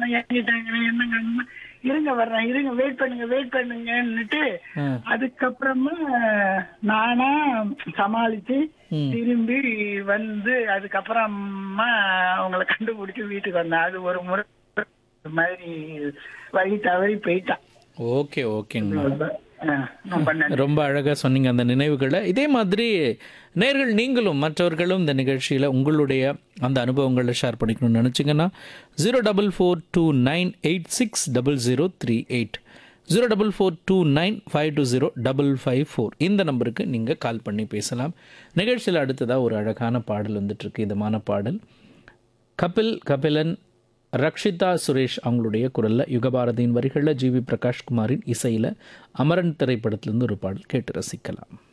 எல்லாம் இறங்கிட்டாங்க என்னங்க அம்மா, இருங்க வர்றேன் இருங்க வெயிட் பண்ணுங்க வெயிட் பண்ணுங்கன்னுட்டு ஆ. அதுக்கப்புறமா நானா சமாளிச்சு ம். திரும்பி வந்து அதுக்கப்புறமா அவங்கள கண்டுபிடிச்சு வீட்டுக்கு வந்தேன் அது ஒரு முறை இந்த மாதிரி வழி தவறி போயிட்டான் ஓகே ஓகேங்கம்மா ஆ, நான் பண்ணேன் ரொம்ப அழகாக சொன்னீங்க அந்த நினைவுகளை இதே மாதிரி நேர்கள் நீங்களும் மற்றவர்களும் இந்த நிகழ்ச்சியில் உங்களுடைய அந்த அனுபவங்களை ஷேர் பண்ணிக்கணும்னு நினச்சிங்கன்னா zero double four two nine eight six double zero three eight zero double four two nine five two zero double five four இந்த நம்பருக்கு நீங்கள் கால் பண்ணி பேசலாம் நிகழ்ச்சியில் அடுத்ததாக ஒரு அழகான பாடல் வந்துட்டுருக்கு இதமான பாடல் கபில் கபிலன் ரக்ஷிதா சுரேஷ் அவங்களுடைய குரலில் யுகபாரதியின் வரிகளில் ஜிவி பிரகாஷ்குமாரின் இசையில் அமரன் திரைப்படத்திலிருந்து ஒரு பாடல் கேட்டு ரசிக்கலாம்